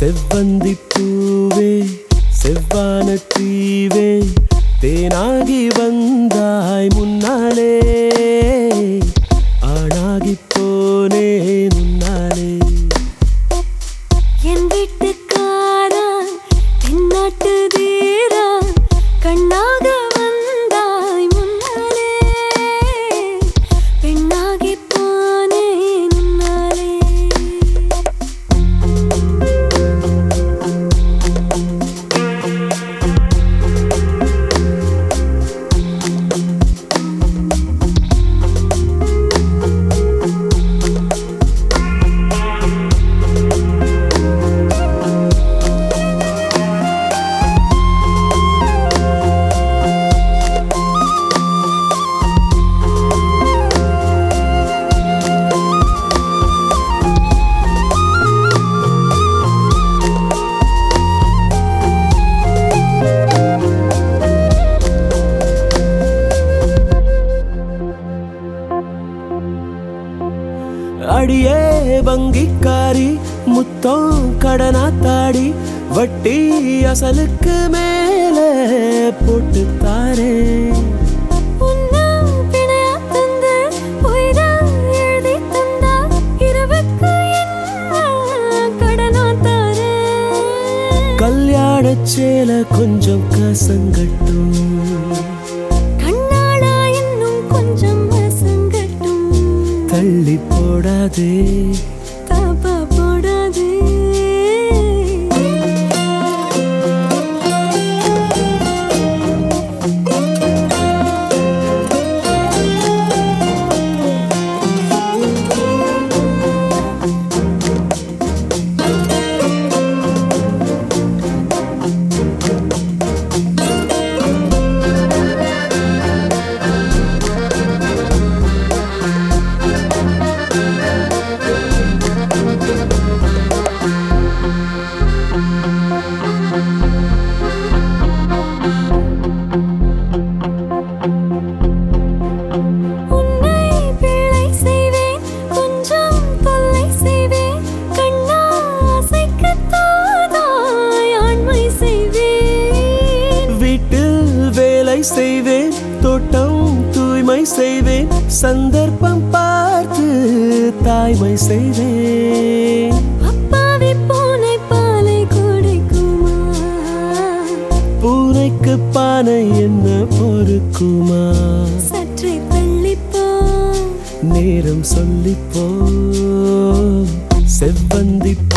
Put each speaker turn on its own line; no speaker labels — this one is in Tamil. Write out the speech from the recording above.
செவ்வந்தி பூவே செவ்வான தீவே தேனாகி வந்தாய் முன்னாலே ஆணாகி போனே முன்னாலே
என் வீட்டுக்காரா தென்னாட்டு தீரா கண்ணாக வந்தாய் முன்னாலே பெண்ணாகி போனேன் முன்னாலே
அடியே வங்கிக்காரி முத்தம் கடனா தாடி வட்டி அசலுக்கு மேல போட்டு தாரே
உன்னா பிணையா தந்து பொய்தான் எழுதி தந்தா இரவுக்கு என்ன கடனா தாரேன்
கல்யாண சேல கொஞ்சம் கசங்கட்டும்
கண்ணாடா இன்னும் கொஞ்சம் வசங்கட்டும்
தள்ளி போடாதே
தாப்பா போடாதே உன்னை பிழை செய்வேன் கொஞ்சம் தொல்லை செய்வேன் கண்ணா அசைக்கத்தாதாய் ஆண்மை செய்வேன்
வீட்டில் வேலை செய்வேன் தோட்டம் தூய்மை செய்வேன் சந்தர்ப்பம் பார்த்து தாய்மை செய்வேன்
அப்பாவி பூனை பாலை குடிக்குமா
பூனைக்கு பானை என்ன பொறுக்குமா
சற்றே தள்ளிப்போ
நேரம் சொல்லிப்போ செவ்வந்தி